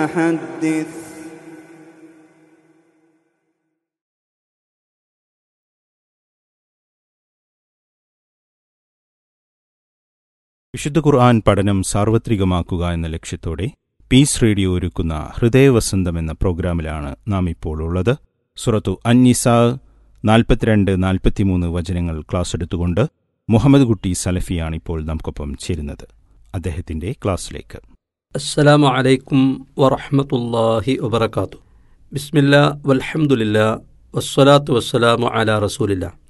حدث വിശുദ്ധ ഖുർആൻ പഠനം സാർവത്രികമാക്കുക എന്ന ലക്ഷ്യത്തോടെ പീസ് റേഡിയോ ഒരുക്കുന്ന ഹൃദയവസന്തം എന്ന പ്രോഗ്രാമിലാണ് നാം ഇപ്പോൾ ഉള്ളത് സുറത്തു അന്നിസാ നാൽപ്പത്തിരണ്ട് നാൽപ്പത്തിമൂന്ന് വചനങ്ങൾ ക്ലാസ് എടുത്തുകൊണ്ട് മുഹമ്മദ് കുട്ടി സലഫിയാണ് ഇപ്പോൾ നമുക്കൊപ്പം ചേരുന്നത് അദ്ദേഹത്തിന്റെ ക്ലാസ്സിലേക്ക് السلام عليكم ورحمة الله وبركاته بسم الله والحمد لله والصلاة والسلام على رسول الله